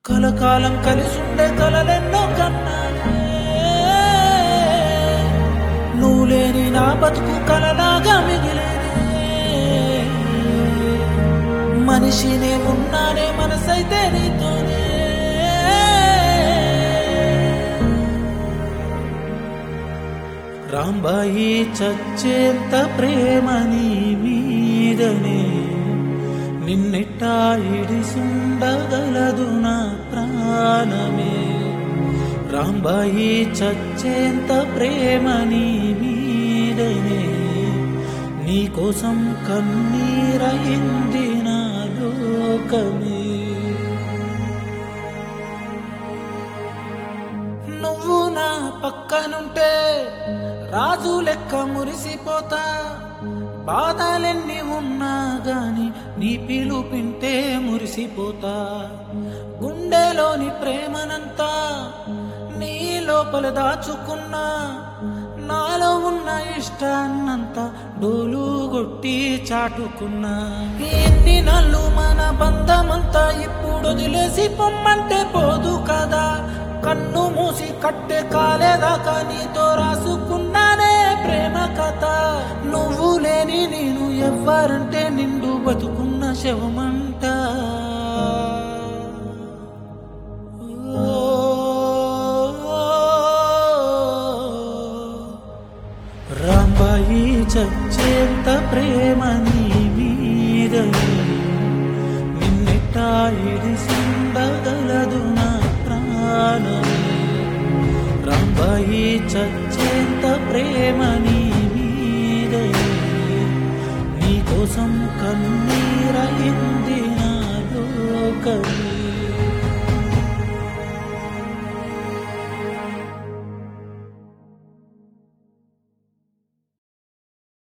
కలకాలం కలిసుండే కలలెన్నో కన్నానే నువ్వు లేని నా బతుకు కలలాగా మిగిలేనే మనిషినే ఉన్నానే మనసైతే నీతోనే రాంబాయి చచ్చేంత ప్రేమ నీ మీదనే నిన్నెట్టా ఇడిసుండగలదు నా ప్రాణమే రాంబాయి చచ్చేంత ప్రేమ నీ మీదనే నీకోసం కన్నీరయింది నా లోకమే నువ్వు నా పక్కనుంటే రాజు లెక్క మురిసిపోతా బాధలెన్ని ఉన్నా గాని నీ పిలుపింటే మురిసిపోతా గుండెలోని ప్రేమనంతా నీ లోపల దాచుకున్నా నాలో ఉన్న ఇష్టాన్నంతా డోలు కొట్టి చాటుకున్నా ఎన్ని నల్లు మన బంధమంతా ఇప్పుడు వదిలేసి పొమ్మంటే పోదు కదా కన్ను మూసి కట్టె కాలేదాకా నీతో రాసుకున్నానే ప్రేమ కథ నువ్వు లేని నేను ఎవ్వరంటే నిండు బతుకున్న శవమంట రాంబాయి చచ్చేంత ప్రేమ నీ మీదనే నిన్నెట్టా ఇడిసిండగలదు నా ప్రాణమే రాంబాయి చచ్చేంత ప్రేమ నీ మీదనే నీకోసం కన్నీరయింది నా లోకమే